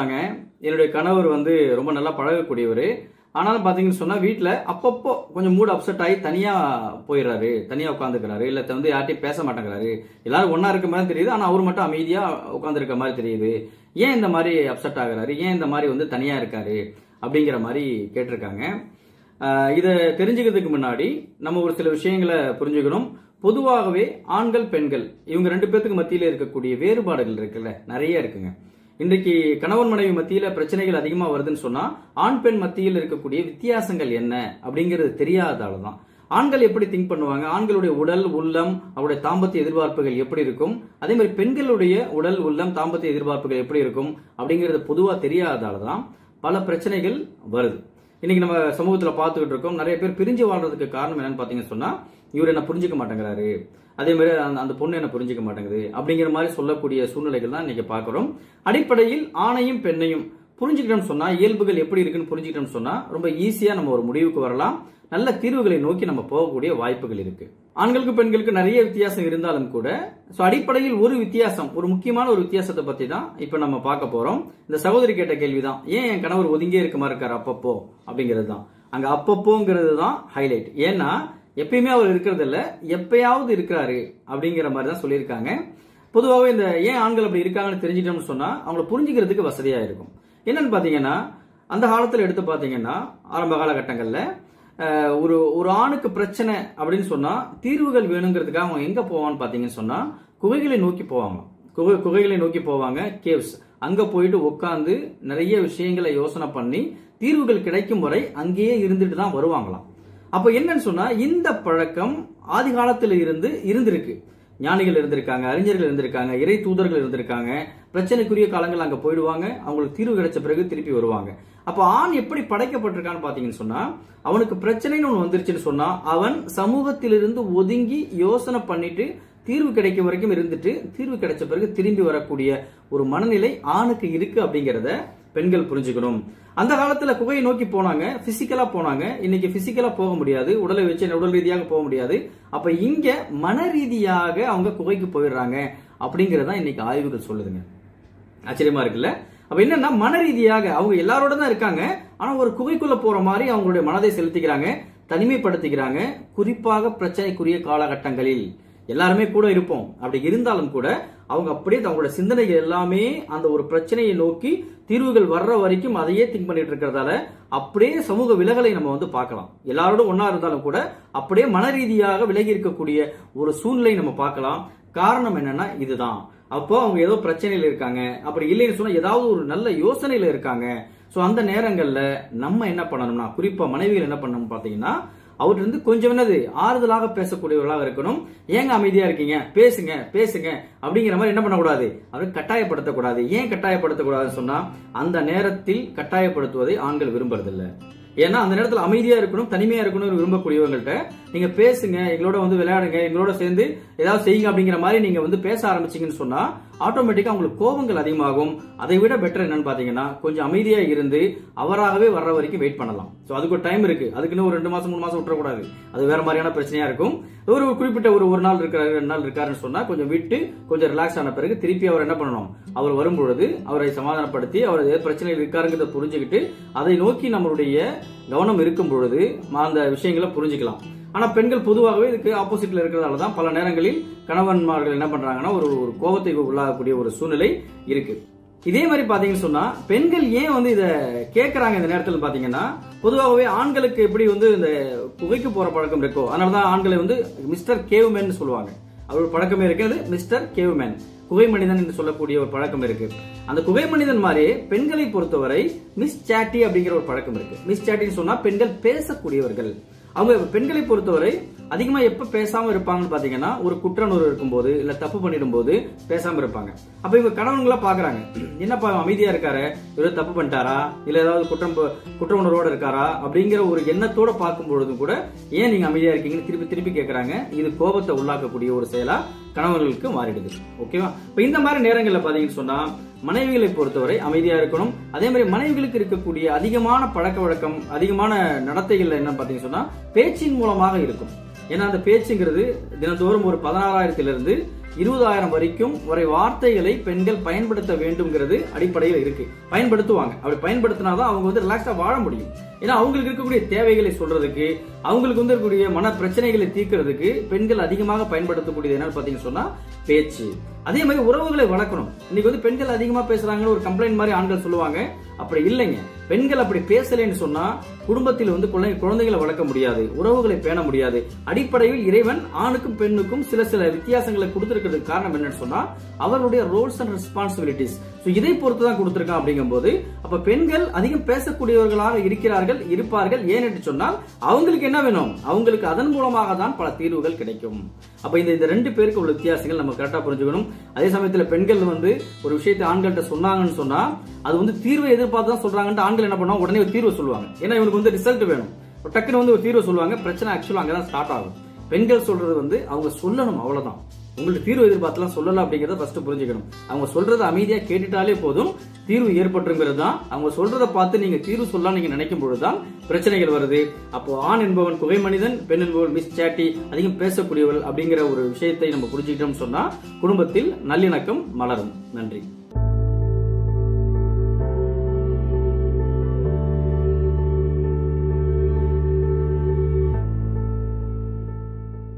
இருந்தாங்க என்னுடைய கணவர் வந்து ரொம்ப நல்லா பழகக்கூடியவர் ஆனாலும் பார்த்தீங்கன்னு சொன்னால் வீட்டில் அப்பப்போ கொஞ்சம் மூட் அப்செட் ஆகி தனியாக போயிடுறாரு தனியாக உட்காந்துக்கிறாரு இல்லை வந்து யார்ட்டையும் பேச மாட்டேங்கிறாரு எல்லாரும் ஒன்றா இருக்க மாதிரி தெரியுது ஆனால் அவர் மட்டும் அமைதியாக உட்காந்துருக்க மாதிரி தெரியுது ஏன் இந்த மாதிரி அப்செட் ஆகுறாரு ஏன் இந்த மாதிரி வந்து தனியாக இருக்காரு அப்படிங்கிற மாதிரி கேட்டிருக்காங்க ஆஹ் இதை தெரிஞ்சுக்கிறதுக்கு முன்னாடி நம்ம ஒரு சில விஷயங்களை புரிஞ்சுக்கணும் பொதுவாகவே ஆண்கள் பெண்கள் இவங்க ரெண்டு பேத்துக்கு மத்தியில இருக்கக்கூடிய வேறுபாடுகள் இருக்குல்ல நிறைய இருக்குங்க இன்றைக்கு கணவன் மனைவி மத்தியில பிரச்சனைகள் அதிகமா வருதுன்னு சொன்னா ஆண் பெண் மத்தியில் இருக்கக்கூடிய வித்தியாசங்கள் என்ன அப்படிங்கிறது தெரியாததால தான் ஆண்கள் எப்படி திங்க் பண்ணுவாங்க ஆண்களுடைய உடல் உள்ளம் அவருடைய தாம்பத்திய எதிர்பார்ப்புகள் எப்படி இருக்கும் அதே மாதிரி பெண்களுடைய உடல் உள்ளம் தாம்பத்திய எதிர்பார்ப்புகள் எப்படி இருக்கும் அப்படிங்கிறது பொதுவா தெரியாததால தான் பல பிரச்சனைகள் வருது இன்னைக்கு நம்ம சமூகத்துல பார்த்துக்கிட்டு இருக்கோம் நிறைய பேர் பிரிஞ்சு வாழ்றதுக்கு காரணம் என்னன்னு பாத்தீங்கன்னு சொன்னா இவர் என்ன புரிஞ்சுக்க மாட்டேங்கிறாரு அதே மாதிரி அந்த அந்த பொண்ணு என்ன புரிஞ்சுக்க மாட்டேங்குது அப்படிங்கிற மாதிரி சொல்லக்கூடிய சூழ்நிலைகள் தான் இன்னைக்கு பார்க்கிறோம் அடிப்படையில் ஆணையும் பெண்ணையும் புரிஞ்சுக்கிட்டோம்னு சொன்னா இயல்புகள் எப்படி இருக்குன்னு புரிஞ்சுக்கிட்டோம்னு சொன்னா ரொம்ப ஈஸியா நம்ம ஒரு முடிவுக்கு வரலாம் நல்ல தீர்வுகளை நோக்கி நம்ம போகக்கூடிய வாய்ப்புகள் இருக்கு ஆண்களுக்கு பெண்களுக்கு நிறைய வித்தியாசம் இருந்தாலும் கூட ஸோ அடிப்படையில் ஒரு வித்தியாசம் ஒரு முக்கியமான ஒரு வித்தியாசத்தை பத்தி தான் இப்ப நம்ம பார்க்க போறோம் இந்த சகோதரி கேட்ட கேள்விதான் ஏன் என் கணவர் ஒதுங்கியே இருக்க மாதிரி இருக்காரு அப்பப்போ அப்படிங்கிறது தான் அங்க அப்பப்போங்கிறது தான் ஹைலைட் ஏன்னா எப்பயுமே அவர் இருக்கிறது இல்ல எப்பயாவது இருக்கிறாரு அப்படிங்கிற மாதிரி தான் சொல்லியிருக்காங்க பொதுவாகவே இந்த ஏன் ஆண்கள் அப்படி இருக்காங்கன்னு தெரிஞ்சிட்டோம்னு சொன்னா அவங்கள புரிஞ்சுக்கிறதுக்கு வசதியா இருக்கும் என்னன்னு பாத்தீங்கன்னா அந்த காலத்துல எடுத்து பாத்தீங்கன்னா ஆரம்ப காலகட்டங்கள்ல அஹ், ஒரு ஒரு ஆணுக்கு பிரச்சனை அப்படின்னு சொன்னா தீர்வுகள் வேணுங்கிறதுக்காக அவங்க எங்க போவான்னு பாத்தீங்கன்னு சொன்னா குகைகளை நோக்கி போவாங்க குகை குகைகளை நோக்கி போவாங்க கேவ்ஸ் அங்க போயிட்டு உட்காந்து நிறைய விஷயங்களை யோசனை பண்ணி தீர்வுகள் கிடைக்கும் வரை அங்கேயே இருந்துட்டு தான் வருவாங்களாம் அப்ப என்னன்னு சொன்னா இந்த பழக்கம் ஆதி காலத்துல இருந்து இருந்திருக்கு ஞானிகள் இருந்திருக்காங்க அறிஞர்கள் இருந்திருக்காங்க இறை தூதர்கள் இருந்திருக்காங்க பிரச்சனைக்குரிய காலங்கள் அங்க போயிடுவாங்க அவங்களுக்கு தீர்வு கிடைச்ச பிறகு திருப்பி வருவாங்க அப்ப ஆண் எப்படி படைக்கப்பட்டிருக்கான்னு பாத்தீங்கன்னு சொன்னா அவனுக்கு பிரச்சனைன்னு ஒண்ணு வந்துருச்சுன்னு சொன்னா அவன் சமூகத்திலிருந்து ஒதுங்கி யோசனை பண்ணிட்டு தீர்வு கிடைக்கும் வரைக்கும் இருந்துட்டு தீர்வு கிடைச்ச பிறகு திரும்பி வரக்கூடிய ஒரு மனநிலை ஆணுக்கு இருக்கு அப்படிங்கறத பெண்கள் புரிஞ்சுக்கணும் அந்த காலத்துல குகையை நோக்கி போனாங்க பிசிக்கலா போனாங்க இன்னைக்கு பிசிக்கலா போக முடியாது உடலை வச்சு உடல் ரீதியாக போக முடியாது அப்ப இங்க மன ரீதியாக அவங்க குகைக்கு போயிடுறாங்க அப்படிங்கறத இன்னைக்கு ஆய்வுகள் சொல்லுதுங்க ஆச்சரியமா இருக்குல்ல அப்ப என்னன்னா மன ரீதியாக அவங்க எல்லாரோட தான் இருக்காங்க ஆனா ஒரு குகைக்குள்ள போற மாதிரி அவங்களுடைய மனதை செலுத்திக்கிறாங்க தனிமைப்படுத்திக்கிறாங்க குறிப்பாக பிரச்சனைக்குரிய காலகட்டங்களில் எல்லாருமே கூட இருப்போம் அப்படி இருந்தாலும் கூட அவங்க அப்படியே அவங்களோட சிந்தனைகள் எல்லாமே அந்த ஒரு பிரச்சனையை நோக்கி தீர்வுகள் வர்ற வரைக்கும் அதையே திங்க் பண்ணிட்டு இருக்கிறதால அப்படியே சமூக விலகலை நம்ம வந்து பார்க்கலாம் எல்லாரோடும் ஒன்னா இருந்தாலும் கூட அப்படியே மன ரீதியாக விலகி இருக்கக்கூடிய ஒரு சூழ்நிலை நம்ம பார்க்கலாம் காரணம் என்னன்னா இதுதான் அப்போ அவங்க ஏதோ பிரச்சனையில இருக்காங்க அப்படி இல்லைன்னு சொன்னா ஏதாவது ஒரு நல்ல யோசனையில இருக்காங்க சோ அந்த நேரங்கள்ல நம்ம என்ன பண்ணணும்னா குறிப்பா மனைவிகள் என்ன பண்ணணும் பாத்தீங்கன்னா அவர்கிட்ட இருந்து கொஞ்சம் என்னது ஆறுதலாக பேசக்கூடியவர்களாக இருக்கணும் ஏங்க அமைதியா இருக்கீங்க பேசுங்க பேசுங்க அப்படிங்கிற மாதிரி என்ன பண்ணக்கூடாது அவர் கட்டாயப்படுத்தக்கூடாது ஏன் கட்டாயப்படுத்தக்கூடாதுன்னு சொன்னா அந்த நேரத்தில் கட்டாயப்படுத்துவதை ஆண்கள் விரும்புறதில்ல ஏன்னா அந்த நேரத்தில் அமைதியா இருக்கணும் தனிமையா இருக்கணும் விரும்பக்கூடியவங்கள்ட்ட நீங்க பேசுங்க எங்களோட வந்து விளையாடுங்க எங்களோட சேர்ந்து ஏதாவது செய்யுங்க அப்படிங்கிற மாதிரி நீங்க வந்து பேச ஆரம்பிச்சீங்கன்னு சொன்னா ஆட்டோமேட்டிக்கா உங்களுக்கு கோபங்கள் அதிகமாகும் அதை விட பெட்டர் என்னன்னு பாத்தீங்கன்னா கொஞ்சம் அமைதியா இருந்து அவராகவே வர்ற வரைக்கும் வெயிட் பண்ணலாம் சோ அதுக்கு ஒரு டைம் இருக்கு அதுக்குன்னு ஒரு ரெண்டு மாசம் மூணு மாசம் விட்டுறக்கூடாது அது வேற மாதிரியான பிரச்சனையா இருக்கும் ஒரு குறிப்பிட்ட ஒரு ஒரு நாள் இருக்கிறாரு ரெண்டு நாள் இருக்காருன்னு சொன்னா கொஞ்சம் விட்டு கொஞ்சம் ரிலாக்ஸ் ஆன பிறகு திருப்பி அவர் என்ன பண்ணணும் அவர் வரும்பொழுது அவரை சமாதானப்படுத்தி அவர் ஏதாவது பிரச்சனை இருக்காருங்கிறத புரிஞ்சுக்கிட்டு அதை நோக்கி நம்மளுடைய கவனம் இருக்கும் பொழுது அந்த விஷயங்களை புரிஞ்சுக்கலாம் ஆனா பெண்கள் பொதுவாகவே இதுக்கு ஆப்போசிட்ல இருக்கிறதால தான் பல நேரங்களில் கணவன்மார்கள் என்ன பண்றாங்கன்னா ஒரு ஒரு கோபத்தை உள்ளாகக்கூடிய ஒரு சூழ்நிலை இருக்கு இதே மாதிரி பாத்தீங்கன்னு சொன்னா பெண்கள் ஏன் வந்து இத கேக்குறாங்க இந்த நேரத்தில் பாத்தீங்கன்னா பொதுவாகவே ஆண்களுக்கு எப்படி வந்து இந்த குகைக்கு போற பழக்கம் இருக்கோ அதனாலதான் ஆண்களை வந்து மிஸ்டர் கேவ்மேன் சொல்லுவாங்க அவர் பழக்கமே இருக்கிறது மிஸ்டர் கேவ்மேன் குகை மனிதன் என்று சொல்லக்கூடிய ஒரு பழக்கம் இருக்கு அந்த குகை மனிதன் மாதிரி பெண்களை பொறுத்தவரை மிஸ் சாட்டி அப்படிங்கிற ஒரு பழக்கம் இருக்கு மிஸ் சாட்டின்னு சொன்னா பெண்கள் பேசக்கூடியவர்கள் அவங்க பெண்களை பொறுத்தவரை அதிகமா எப்ப பேசாம இருப்பாங்கன்னு பாத்தீங்கன்னா ஒரு குற்றநூறு இருக்கும்போது இல்ல தப்பு பண்ணிடும் போது பேசாம இருப்பாங்க அப்ப இவங்க கணவன்களா பாக்குறாங்க என்னப்பா இவன் அமைதியா இருக்காரு இவர் தப்பு பண்ணிட்டாரா இல்ல ஏதாவது குற்றம் ப- குற்ற உணர்வோட இருக்காரா அப்படிங்கிற ஒரு எண்ணத்தோட பார்க்கும் பொழுதும் கூட ஏன் நீங்க அமைதியா இருக்கீங்கன்னு திருப்பி திருப்பி கேக்குறாங்க இது கோபத்தை உள்ளாக்கக்கூடிய ஒரு செயலா கணவர்களுக்கு மாறிடுது ஓகேவா இப்ப இந்த மாதிரி நேரங்கள்ல பாத்தீங்கன்னு சொன்னா மனைவிகளை பொறுத்தவரை அமைதியா இருக்கணும் அதே மாதிரி மனைவிகளுக்கு இருக்கக்கூடிய அதிகமான பழக்க வழக்கம் அதிகமான நடத்தைகள் என்ன பாத்தீங்கன்னு சொன்னா பேச்சின் மூலமாக இருக்கும் ஏன்னா அந்த பேச்சுங்கிறது தினந்தோறும் ஒரு பதினாறாயிரத்திலிருந்து இருபதாயிரம் வரைக்கும் வரை வார்த்தைகளை பெண்கள் பயன்படுத்த வேண்டும்ங்கிறது அடிப்படையில் இருக்கு பயன்படுத்துவாங்க அப்படி பயன்படுத்தினாதான் அவங்க வந்து ரிலாக்ஸா வாழ முடியும் ஏன்னா அவங்களுக்கு இருக்கக்கூடிய தேவைகளை சொல்றதுக்கு அவங்களுக்கு வந்து இருக்கக்கூடிய மன பிரச்சனைகளை தீர்க்கிறதுக்கு பெண்கள் அதிகமாக பயன்படுத்தக்கூடியது என்னன்னு பாத்தீங்கன்னு சொன்னா பேச்சு அதே மாதிரி உறவுகளை வளர்க்கணும் இன்னைக்கு வந்து பெண்கள் அதிகமா பேசுறாங்கன்னு ஒரு கம்ப்ளைண்ட் மாதிரி ஆண்கள் சொல்லுவாங்க அப்படி இல்லைங்க பெண்கள் அப்படி பேசலைன்னு சொன்னா குடும்பத்தில் வந்து குழந்தை குழந்தைகளை வளர்க்க முடியாது உறவுகளை பேண முடியாது அடிப்படையில் இறைவன் ஆணுக்கும் பெண்ணுக்கும் சில சில வித்தியாசங்களை கொடுத்திருக்கிறதுக்கு காரணம் என்னன்னு சொன்னா அவர்களுடைய ரோல்ஸ் அண்ட் ரெஸ்பான்சிபிலிட்டிஸ் இதை பொறுத்து தான் கொடுத்திருக்கான் அப்படிங்கும்போது அப்ப பெண்கள் அதிகம் பேசக்கூடியவர்களாக இருக்கிறார்கள் இருப்பார்கள் ஏன் என்று சொன்னால் அவங்களுக்கு என்ன வேணும் அவங்களுக்கு அதன் மூலமாக தான் பல தீர்வுகள் கிடைக்கும் அப்ப இந்த இந்த ரெண்டு பேருக்கு உள்ள வித்தியாசங்கள் நம்ம கரெக்டா புரிஞ்சுக்கணும் அதே சமயத்துல பெண்கள் வந்து ஒரு விஷயத்தை ஆண்கள்கிட்ட சொன்னாங்கன்னு சொன்னா அது வந்து தீர்வை எதிர்பார்த்து தான் சொல்றாங்கன்ட்டு ஆண்கள் என்ன பண்ணுவாங்க உடனே ஒரு தீர்வு சொல்லுவாங்க ஏன்னா இவனுக்கு வந்து ரிசல்ட் வேணும் ஒரு டக்குன்னு வந்து ஒரு தீர்வு சொல்லுவாங்க பிரச்சனை ஆக்சுவலா அங்கதான் ஸ்டார்ட் ஆகும் பெண்கள் சொல்றது வந்து அவங்க சொல்லணும் அவ்வளவுதான் உங்களுக்கு தீர்வு எதிர்பார்த்துலாம் சொல்லலாம் அப்படிங்கறத ஃபர்ஸ்ட் புரிஞ்சுக்கணும் அவங்க சொல்றதை அமைதியா கேட்டுட்டாலே போதும் தீர்வு ஏற்பட்டுங்கிறது தான் அவங்க சொல்றதை பார்த்து நீங்க தீர்வு சொல்லலாம் நீங்க நினைக்கும் பொழுதுதான் பிரச்சனைகள் வருது அப்போ ஆண் என்பவன் குகை மனிதன் பெண் என்பவன் மிஸ் சாட்டி அதிகம் பேசக்கூடியவள் அப்படிங்கிற ஒரு விஷயத்தை நம்ம புரிஞ்சுக்கிட்டோம்னு சொன்னா குடும்பத்தில் நல்லிணக்கம் மலரும் நன்றி